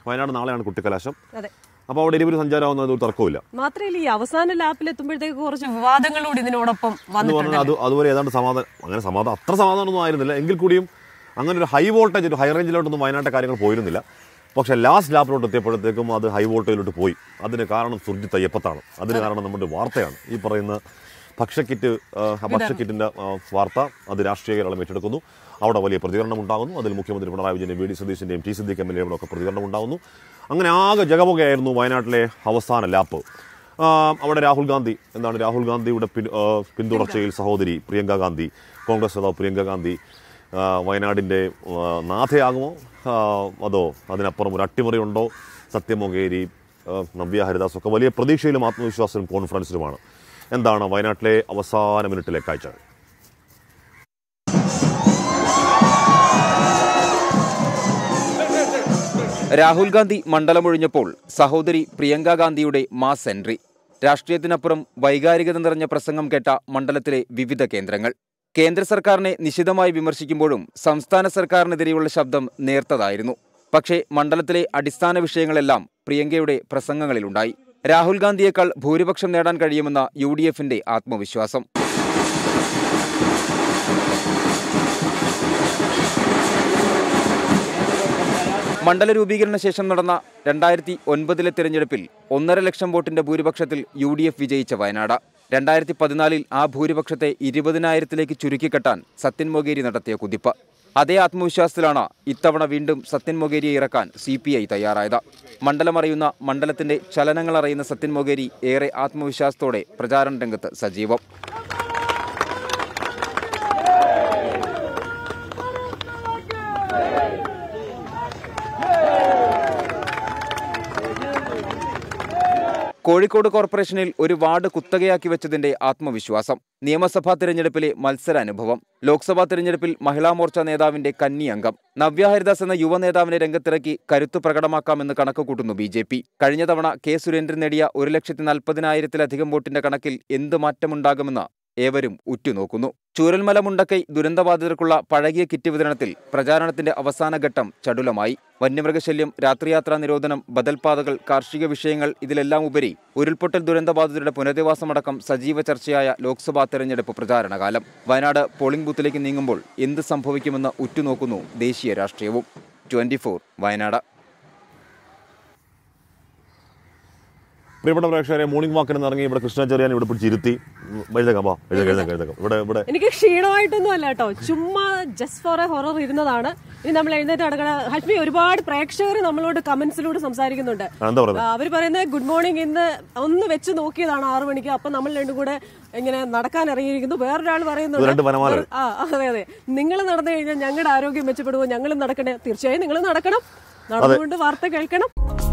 വയനാട് നാളെയാണ് കുട്ടിക്കലാശം അതെ അപ്പോൾ അവിടെ ഇരുവരും സഞ്ചാരമാവുന്നത് ഒരു തർക്കമില്ല മാത്രമല്ല ഈ അവസാന ലാപ്പിൽ എത്തുമ്പോഴത്തേക്ക് കുറച്ച് വിവാദങ്ങളോട് ഇതിനോടൊപ്പം എന്ന് വന്നിട്ടുണ്ട് പറഞ്ഞാൽ അത് അതുവരെ ഏതാണ്ട് സമാധാനം അങ്ങനെ സമാധാനം അത്ര സമാധാനമൊന്നും ആയിരുന്നില്ല എങ്കിൽ കൂടിയും അങ്ങനെ ഒരു ഹൈ വോൾട്ടേജ് ഒരു ഹൈ റേഞ്ചിലോട്ടൊന്നും വയനാട്ടെ കാര്യങ്ങൾ പോയിരുന്നില്ല പക്ഷേ ലാസ്റ്റ് ലാപ്പിലോട്ട് എത്തിയപ്പോഴത്തേക്കും അത് ഹൈ വോൾട്ടേജിലോട്ട് പോയി അതിന് കാരണം സുർജിത്ത് അയ്യപ്പത്താണ് അതിന് കാരണം നമ്മുടെ വാർത്തയാണ് ഈ പറയുന്ന ഭക്ഷ്യക്കിറ്റ് ആ, ഭക്ഷ്യക്കിറ്റിൻ്റെ ആ, വാർത്ത അത് രാഷ്ട്രീയ കേരളം ഏറ്റെടുക്കുന്നു അവിടെ വലിയ പ്രതികരണം ഉണ്ടാകുന്നു അതിൽ മുഖ്യമന്ത്രി പിണറായി വിജയൻ്റെയും വി ഡി സതീശിൻ്റെയും ടി സിദ്ദീഖ് എം എൽ എയുടെ ഒക്കെ പ്രതികരണം ഉണ്ടാകുന്നു അങ്ങനെ ആകെ ജഗമുകയായിരുന്നു വയനാട്ടിലെ അവസാന ലാപ്പ് ആ, അവിടെ രാഹുൽ ഗാന്ധി എന്താണ് രാഹുൽ ഗാന്ധിയുടെ പിൻ- ആ, പിന്തുടർച്ചയിൽ സഹോദരി പ്രിയങ്ക ഗാന്ധി കോൺഗ്രസ് നേതാവ് പ്രിയങ്ക ഗാന്ധി ആ, വയനാടിൻ്റെ ആ, നാഥയാകുമോ ആ, അതോ അതിനപ്പുറം ഒരു അട്ടിമറിയുണ്ടോ സത്യമൊകേരി ആ, നവ്യ ഹരിദാസ് ഒക്കെ വലിയ പ്രതീക്ഷയിലും ആത്മവിശ്വാസത്തിലും കോൺഫിഡൻസിലുമാണ് എന്താണ് വയനാട്ടിലെ അവസാന മിനിറ്റിലെ കാഴ്ചകൾ രാഹുൽ ഗാന്ധി മണ്ഡലമൊഴിഞ്ഞപ്പോൾ സഹോദരി പ്രിയങ്ക ഗാന്ധിയുടെ മാസ് എൻട്രി രാഷ്ട്രീയത്തിനപ്പുറം വൈകാരികത നിറഞ്ഞ പ്രസംഗം കേട്ട മണ്ഡലത്തിലെ വിവിധ കേന്ദ്രങ്ങൾ കേന്ദ്ര സർക്കാരിനെ നിശിതമായി വിമർശിക്കുമ്പോഴും സംസ്ഥാന സർക്കാരിനെതിരെയുള്ള ശബ്ദം നേർത്തതായിരുന്നു പക്ഷേ മണ്ഡലത്തിലെ അടിസ്ഥാന വിഷയങ്ങളെല്ലാം പ്രിയങ്കയുടെ പ്രസംഗങ്ങളിലുണ്ടായി രാഹുൽ ഗാന്ധിയേക്കാൾ ഭൂരിപക്ഷം നേടാൻ കഴിയുമെന്ന യു ഡി എഫിന്റെ ആത്മവിശ്വാസം മണ്ഡല രൂപീകരണ ശേഷം നടന്ന രണ്ടായിരത്തി ഒൻപതിലെ തെരഞ്ഞെടുപ്പിൽ ഒന്നര ലക്ഷം വോട്ടിന്റെ ഭൂരിപക്ഷത്തിൽ യു ഡി എഫ് വിജയിച്ച വയനാട് രണ്ടായിരത്തി പതിനാലിൽ ആ ഭൂരിപക്ഷത്തെ ഇരുപതിനായിരത്തിലേക്ക് ചുരുക്കിക്കെട്ടാൻ സത്യൻ മൊഗേരി നടത്തിയ കുതിപ്പ് അതേ ആത്മവിശ്വാസത്തിലാണ് ഇത്തവണ വീണ്ടും സത്യൻ മൊഗേരിയെ ഇറക്കാൻ സി പി ഐ തയ്യാറായത് മണ്ഡലമറിയുന്ന മണ്ഡലത്തിന്റെ ചലനങ്ങൾ അറിയുന്ന സത്യൻ മൊഗേരി ഏറെ ആത്മവിശ്വാസത്തോടെ പ്രചാരണ രംഗത്ത് സജീവം കോഴിക്കോട് കോർപ്പറേഷനിൽ ഒരു വാർഡ് കുത്തകയാക്കി വെച്ചതിന്റെ ആത്മവിശ്വാസം നിയമസഭാ തിരഞ്ഞെടുപ്പിലെ മത്സരാനുഭവം ലോക്സഭാ തിരഞ്ഞെടുപ്പിൽ മഹിളാ മോർച്ച നേതാവിന്റെ കന്നി അംഗം നവ്യ ഹരിദാസ് എന്ന യുവ നേതാവിനെ രംഗത്തിറക്കി കരുത്തു പ്രകടമാക്കാമെന്ന് കണക്ക് കൂട്ടുന്നു ബി ജെ പി കഴിഞ്ഞ തവണ കെ സുരേന്ദ്രൻ നേടിയ ഒരു ലക്ഷത്തി നാൽപ്പതിനായിരത്തിലധികം വോട്ടിന്റെ കണക്കിൽ എന്ത് മാറ്റമുണ്ടാകുമെന്ന് ഏവരും ഉറ്റുനോക്കുന്നു ചൂരൽമല മുണ്ടക്കൈ ദുരന്തബാധിതർക്കുള്ള പഴകിയ കിറ്റ് വിതരണത്തിൽ പ്രചാരണത്തിന്റെ അവസാന ഘട്ടം ചടുലമായി വന്യമൃഗശല്യം രാത്രിയാത്രാ നിരോധനം ബദൽപാതകൾ കാർഷിക വിഷയങ്ങൾ ഇതിലെല്ലാം ഉപരി ഉരുൾപൊട്ടൽ ദുരന്തബാധിതരുടെ പുനരധിവാസമടക്കം സജീവ ചർച്ചയായ ലോക്സഭാ തെരഞ്ഞെടുപ്പ് പ്രചാരണകാലം വയനാട് പോളിംഗ് ബൂത്തിലേക്ക് നീങ്ങുമ്പോൾ എന്ത് സംഭവിക്കുമെന്ന് ഉറ്റുനോക്കുന്നു ദേശീയ രാഷ്ട്രീയവും ട്വന്റി വയനാട് പ്രിയപ്പെട്ട പ്രേക്ഷകരെ മോർണിംഗ് വാക്കിന് ഇറങ്ങി ഇവിടെ കൃഷ്ണാചാര്യാൻ ഇവിടെ പിടിച്ചിരുത്തി എഴുതേക്കാം വാ എഴുതേക്കാം എഴുതേക്കാം എഴുതേക്കാം ഇവിടെ ഇവിടെ എനിക്ക് ക്ഷീണമായിട്ടൊന്നും അല്ല കേട്ടോ ചുമ്മാ ജസ്റ്റ് ഫോർ എ ഹൊറർ ഇരുന്നതാണ് ഇനി നമ്മൾ എഴുന്നേറ്റ് നടക്കണ ഹഷ്മി ഒരുപാട് പ്രേക്ഷകർ നമ്മളോട് കമന്റ്സിലൂടെ സംസാരിക്കുന്നുണ്ട് ആ, എന്താ പറയുന്നത് ആ, അവര് പറയുന്നത് ഗുഡ് മോർണിംഗ് ഇന്ന് ഒന്ന് വെച്ച് നോക്കിയതാണ് ആറു മണിക്ക് അപ്പൊ നമ്മൾ രണ്ടും കൂടെ ഇങ്ങനെ നടക്കാൻ ഇറങ്ങിയിരിക്കുന്നു വേറൊരാൾ പറയുന്നുണ്ട് രണ്ട് വനമാലകൾ. ആ അതെ അതെ നിങ്ങൾ നടന്നു കഴിഞ്ഞാൽ ഞങ്ങളുടെ ആരോഗ്യം മെച്ചപ്പെടുമോ ഞങ്ങളും നടക്കണേ തീർച്ചയായും നിങ്ങൾ നടക്കണം നടന്നുകൊണ്ട് വാർത്ത കേൾക്കണം